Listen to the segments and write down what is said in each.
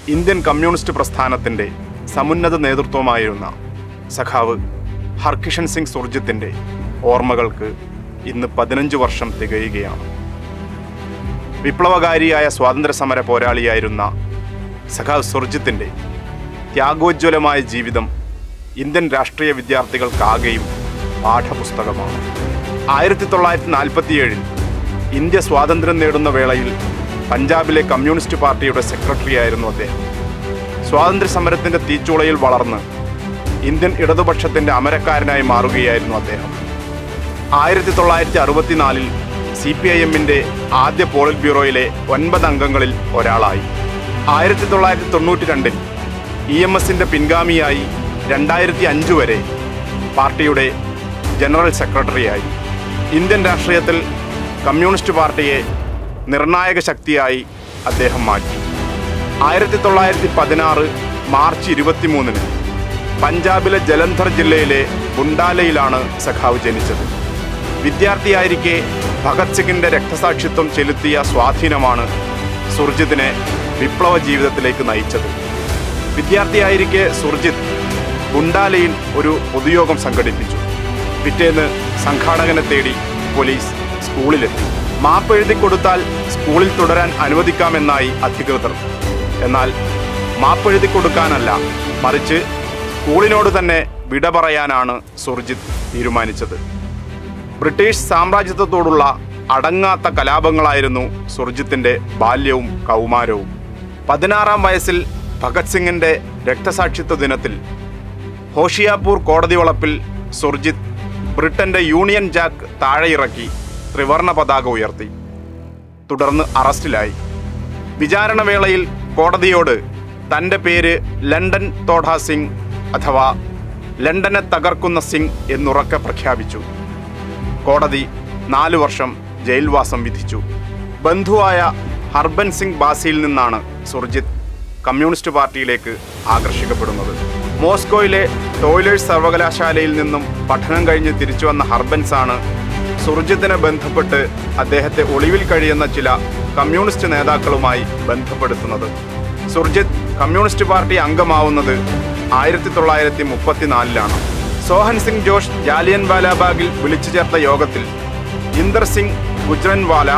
Indian communist പ്രസ്ഥാനത്തിൻ്റെ സമുന്നത നേതൃത്വമായിരുന്ന സഖാവ് ഹർകിഷൻ സിംഗ് സുർജിത്തിൻ്റെ ഓർമ്മകൾക്ക് ഇന്ന് പതിനഞ്ച് വർഷം തികയുകയാണ് വിപ്ലവകാരിയായ സ്വാതന്ത്ര്യ സമര പോരാളിയായിരുന്ന സഖാവ് സുർജിത്തിൻ്റെ ത്യാഗോജ്വലമായ ജീവിതം ഇന്ത്യൻ രാഷ്ട്രീയ വിദ്യാർത്ഥികൾക്കാകെയും പാഠപുസ്തകമാണ് ആയിരത്തി തൊള്ളായിരത്തി നാൽപ്പത്തിയേഴിൽ ഇന്ത്യ സ്വാതന്ത്ര്യം നേടുന്ന വേളയിൽ പഞ്ചാബിലെ കമ്മ്യൂണിസ്റ്റ് പാർട്ടിയുടെ സെക്രട്ടറിയായിരുന്നു അദ്ദേഹം സ്വാതന്ത്ര്യ സമരത്തിൻ്റെ തീച്ചൂളയിൽ വളർന്ന് ഇന്ത്യൻ ഇടതുപക്ഷത്തിൻ്റെ അമരക്കാരനായി മാറുകയായിരുന്നു അദ്ദേഹം ആയിരത്തി തൊള്ളായിരത്തി അറുപത്തിനാലിൽ സി പി ഐ എമ്മിൻ്റെ ആദ്യ പോളിറ്റ് ബ്യൂറോയിലെ ഒൻപത് അംഗങ്ങളിൽ ഒരാളായി ആയിരത്തി തൊള്ളായിരത്തി തൊണ്ണൂറ്റി രണ്ടിൽ ഇ എം എസിൻ്റെ പിൻഗാമിയായി രണ്ടായിരത്തി അഞ്ച് വരെ പാർട്ടിയുടെ ജനറൽ സെക്രട്ടറിയായി ഇന്ത്യൻ രാഷ്ട്രീയത്തിൽ കമ്മ്യൂണിസ്റ്റ് പാർട്ടിയെ നിർണായക ശക്തിയായി അദ്ദേഹം മാറ്റി ആയിരത്തി തൊള്ളായിരത്തി പതിനാറ് മാർച്ച് ഇരുപത്തിമൂന്നിന് പഞ്ചാബിലെ ജലന്ധർ ജില്ലയിലെ ബുണ്ടാലയിലാണ് സഖാവ് ജനിച്ചത് വിദ്യാർത്ഥിയായിരിക്കെ ഭഗത് സിംഗിന്റെ രക്തസാക്ഷിത്വം ചെലുത്തിയ സ്വാധീനമാണ് സുർജിത്തിനെ വിപ്ലവ ജീവിതത്തിലേക്ക് നയിച്ചത് വിദ്യാർത്ഥിയായിരിക്കെ സുർജിത്ത് ബുണ്ടാലയിൽ ഒരു പൊതുയോഗം സംഘടിപ്പിച്ചു പിറ്റേന്ന് സംഘാടകനെ തേടി പോലീസ് സ്കൂളിലെത്തി മാപ്പ് എഴുതി കൊടുത്താൽ സ്കൂളിൽ തുടരാൻ അനുവദിക്കാമെന്നായി അധികൃതർ എന്നാൽ മാപ്പ് എഴുതി കൊടുക്കാനല്ല മറിച്ച് സ്കൂളിനോട് തന്നെ വിട പറയാനാണ് സുർജിത്ത് തീരുമാനിച്ചത് ബ്രിട്ടീഷ് സാമ്രാജ്യത്വത്തോടുള്ള അടങ്ങാത്ത കലാപങ്ങളായിരുന്നു സുർജിത്തിന്റെ ബാല്യവും കൗമാരവും പതിനാറാം വയസ്സിൽ ഭഗത് സിംഗിന്റെ രക്തസാക്ഷിത്വ ദിനത്തിൽ ഹോഷിയാപൂർ കോടതി വളപ്പിൽ സുർജിത്ത് ബ്രിട്ടന്റെ യൂണിയൻ ജാക്ക് താഴെയിറക്കി ത്രിവർണ പതാക ഉയർത്തി തുടർന്ന് അറസ്റ്റിലായി വിചാരണവേളയിൽ കോടതിയോട് തൻ്റെ പേര് ലണ്ടൻ തോഡ സിംഗ് അഥവാ ലണ്ടനെ തകർക്കുന്ന സിംഗ് എന്നുറക്കെ പ്രഖ്യാപിച്ചു കോടതി നാലു വർഷം ജയിൽവാസം വിധിച്ചു ബന്ധുവായ ഹർബൻ സിംഗ് ബാസിയിൽ നിന്നാണ് സുർജിത്ത് കമ്മ്യൂണിസ്റ്റ് പാർട്ടിയിലേക്ക് ആകർഷിക്കപ്പെടുന്നത് മോസ്കോയിലെ ടോയ്ലേഴ്സ് സർവകലാശാലയിൽ നിന്നും പഠനം കഴിഞ്ഞ് തിരിച്ചു വന്ന ഹർബൻസ് ആണ് സുർജിത്തിനെ ബന്ധപ്പെട്ട് അദ്ദേഹത്തെ ഒളിവിൽ കഴിയുന്ന ചില കമ്മ്യൂണിസ്റ്റ് നേതാക്കളുമായി ബന്ധപ്പെടുത്തുന്നത് സുർജിത്ത് കമ്മ്യൂണിസ്റ്റ് പാർട്ടി അംഗമാവുന്നത് ആയിരത്തി തൊള്ളായിരത്തി മുപ്പത്തിനാലിലാണ് സോഹൻ സിംഗ് ജോഷ് ജാലിയൻ വാലാബാഗിൽ വിളിച്ചു ചേർത്ത യോഗത്തിൽ ഇന്ദർ സിംഗ് ഗുജ്റൻവാല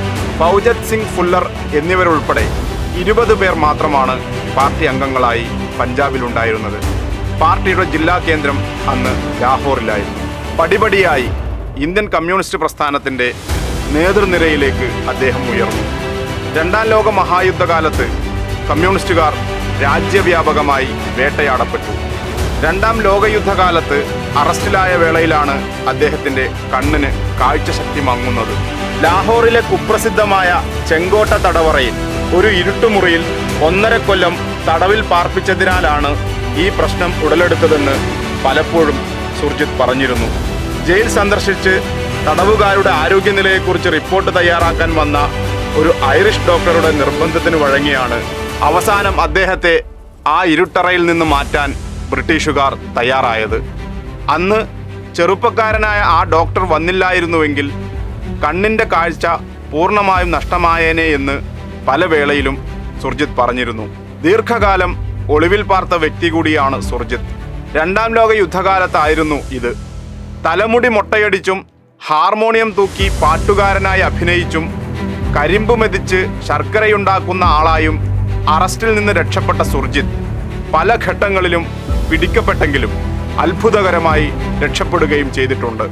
ഫൗജത് സിംഗ് ഫുല്ലർ എന്നിവരുൾപ്പെടെ ഇരുപത് പേർ മാത്രമാണ് പാർട്ടി അംഗങ്ങളായി പഞ്ചാബിലുണ്ടായിരുന്നത് പാർട്ടിയുടെ ജില്ലാ കേന്ദ്രം അന്ന് ലാഹോറിലായിരുന്നു പടിപടിയായി ഇന്ത്യൻ കമ്മ്യൂണിസ്റ്റ് പ്രസ്ഥാനത്തിന്റെ നേതൃനിരയിലേക്ക് അദ്ദേഹം ഉയർന്നു രണ്ടാം ലോക മഹായുദ്ധകാലത്ത് കമ്മ്യൂണിസ്റ്റുകാർ രാജ്യവ്യാപകമായി വേട്ടയാടപ്പെട്ടു രണ്ടാം ലോകയുദ്ധകാലത്ത് അറസ്റ്റിലായ വേളയിലാണ് അദ്ദേഹത്തിന്റെ കണ്ണിന് കാഴ്ചശക്തി മങ്ങുന്നത് ലാഹോറിലെ കുപ്രസിദ്ധമായ ചെങ്കോട്ട തടവറയിൽ ഒരു ഇരുട്ടുമുറിയിൽ ഒന്നര കൊല്ലം തടവിൽ പാർപ്പിച്ചതിനാലാണ് ഈ പ്രശ്നം ഉടലെടുത്തതെന്ന് പലപ്പോഴും സുർജിത്ത് പറഞ്ഞിരുന്നു ജയിൽ സന്ദർശിച്ച് തടവുകാരുടെ ആരോഗ്യനിലയെക്കുറിച്ച് റിപ്പോർട്ട് തയ്യാറാക്കാൻ വന്ന ഒരു ഐറിഷ് ഡോക്ടറുടെ നിർബന്ധത്തിന് വഴങ്ങിയാണ് അവസാനം അദ്ദേഹത്തെ ആ ഇരുട്ടറയിൽ നിന്ന് മാറ്റാൻ ബ്രിട്ടീഷുകാർ തയ്യാറായത് അന്ന് ചെറുപ്പക്കാരനായ ആ ഡോക്ടർ വന്നില്ലായിരുന്നുവെങ്കിൽ കണ്ണിന്റെ കാഴ്ച പൂർണ്ണമായും നഷ്ടമായേനെ എന്ന് പല വേളയിലും സുർജിത്ത് പറഞ്ഞിരുന്നു ദീർഘകാലം ഒളിവിൽ പാർത്ത വ്യക്തി കൂടിയാണ് സുർജിത്ത് രണ്ടാം ലോക യുദ്ധകാലത്തായിരുന്നു ഇത് തലമുടി മൊട്ടയടിച്ചും ഹാർമോണിയം തൂക്കി പാട്ടുകാരനായി അഭിനയിച്ചും കരിമ്പ് മെതിച്ച് ശർക്കരയുണ്ടാക്കുന്ന ആളായും അറസ്റ്റിൽ നിന്ന് രക്ഷപ്പെട്ട സുർജിത്ത് പല ഘട്ടങ്ങളിലും പിടിക്കപ്പെട്ടെങ്കിലും അത്ഭുതകരമായി രക്ഷപ്പെടുകയും ചെയ്തിട്ടുണ്ട്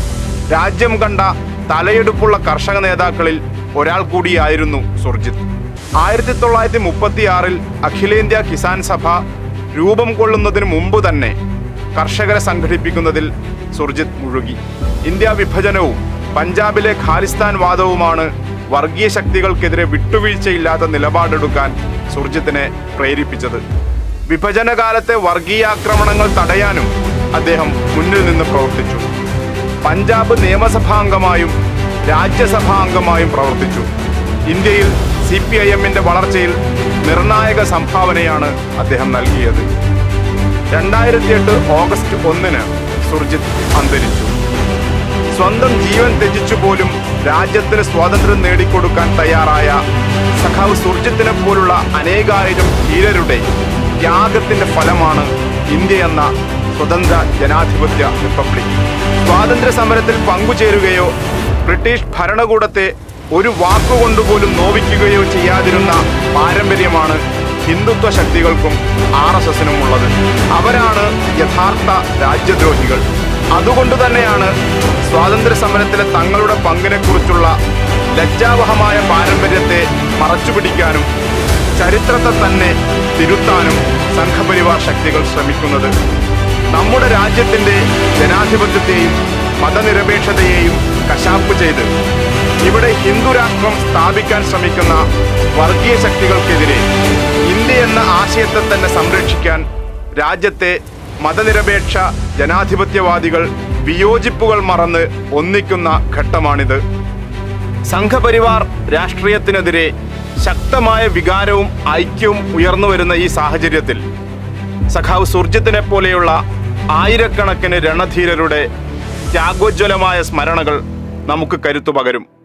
രാജ്യം കണ്ട തലയെടുപ്പുള്ള കർഷക നേതാക്കളിൽ ഒരാൾ കൂടിയായിരുന്നു സുർജിത്ത് ആയിരത്തി തൊള്ളായിരത്തി മുപ്പത്തിയാറിൽ അഖിലേന്ത്യാ കിസാൻ സഭ രൂപം കൊള്ളുന്നതിന് മുമ്പ് തന്നെ കർഷകരെ സംഘടിപ്പിക്കുന്നതിൽ സുർജിത്ത് മുഴുകി ഇന്ത്യ വിഭജനവും പഞ്ചാബിലെ ഖാലിസ്ഥാൻ വാദവുമാണ് വർഗീയ ശക്തികൾക്കെതിരെ വിട്ടുവീഴ്ചയില്ലാത്ത നിലപാടെടുക്കാൻ സുർജിത്തിനെ പ്രേരിപ്പിച്ചത് വിഭജനകാലത്തെ വർഗീയാക്രമണങ്ങൾ തടയാനും അദ്ദേഹം മുന്നിൽ നിന്ന് പ്രവർത്തിച്ചു പഞ്ചാബ് നിയമസഭാംഗമായും രാജ്യസഭാംഗമായും പ്രവർത്തിച്ചു ഇന്ത്യയിൽ സി പി ഐ എമ്മിന്റെ വളർച്ചയിൽ നിർണായക സംഭാവനയാണ് അദ്ദേഹം നൽകിയത് രണ്ടായിരത്തി എട്ട് ഓഗസ്റ്റ് ഒന്നിന് സുർജിത്ത് അന്തരിച്ചു സ്വന്തം ജീവൻ ത്യജിച്ചു പോലും രാജ്യത്തിന് സ്വാതന്ത്ര്യം നേടിക്കൊടുക്കാൻ തയ്യാറായ സഖാവ് സുർജിത്തിനെ പോലുള്ള അനേകായിരം ധീരരുടെ ത്യാഗത്തിന്റെ ഫലമാണ് ഇന്ത്യ എന്ന സ്വതന്ത്ര ജനാധിപത്യ റിപ്പബ്ലിക് സ്വാതന്ത്ര്യ സമരത്തിൽ പങ്കുചേരുകയോ ബ്രിട്ടീഷ് ഭരണകൂടത്തെ ഒരു വാക്കുകൊണ്ടുപോലും നോവിക്കുകയോ ചെയ്യാതിരുന്ന പാരമ്പര്യമാണ് ഹിന്ദുത്വ ശക്തികൾക്കും ആർ എസ് എസിനും ഉള്ളത് അവരാണ് യഥാർത്ഥ രാജ്യദ്രോഹികൾ അതുകൊണ്ട് തന്നെയാണ് സ്വാതന്ത്ര്യ സമരത്തിലെ തങ്ങളുടെ പങ്കിനെക്കുറിച്ചുള്ള ലജ്ജാവഹമായ പാരമ്പര്യത്തെ മറച്ചുപിടിക്കാനും ചരിത്രത്തെ തന്നെ തിരുത്താനും സംഘപരിവാർ ശക്തികൾ ശ്രമിക്കുന്നത് നമ്മുടെ രാജ്യത്തിന്റെ ജനാധിപത്യത്തെയും മതനിരപേക്ഷതയെയും കശാപ്പ് ചെയ്ത് ഇവിടെ ഹിന്ദു രാഷ്ട്രം സ്ഥാപിക്കാൻ ശ്രമിക്കുന്ന വർഗീയ ശക്തികൾക്കെതിരെ ഇന്ത്യ എന്ന ആശയത്തെ തന്നെ സംരക്ഷിക്കാൻ രാജ്യത്തെ മതനിരപേക്ഷ ജനാധിപത്യവാദികൾ വിയോജിപ്പുകൾ മറന്ന് ഒന്നിക്കുന്ന ഘട്ടമാണിത് സംഘപരിവാർ രാഷ്ട്രീയത്തിനെതിരെ ശക്തമായ വികാരവും ഐക്യവും ഉയർന്നു വരുന്ന ഈ സാഹചര്യത്തിൽ സഖാവ് സുർജിത്തിനെ പോലെയുള്ള ആയിരക്കണക്കിന് രണധീരരുടെ ത്യാഗോജ്വലമായ സ്മരണകൾ നമുക്ക് കരുത്തു പകരും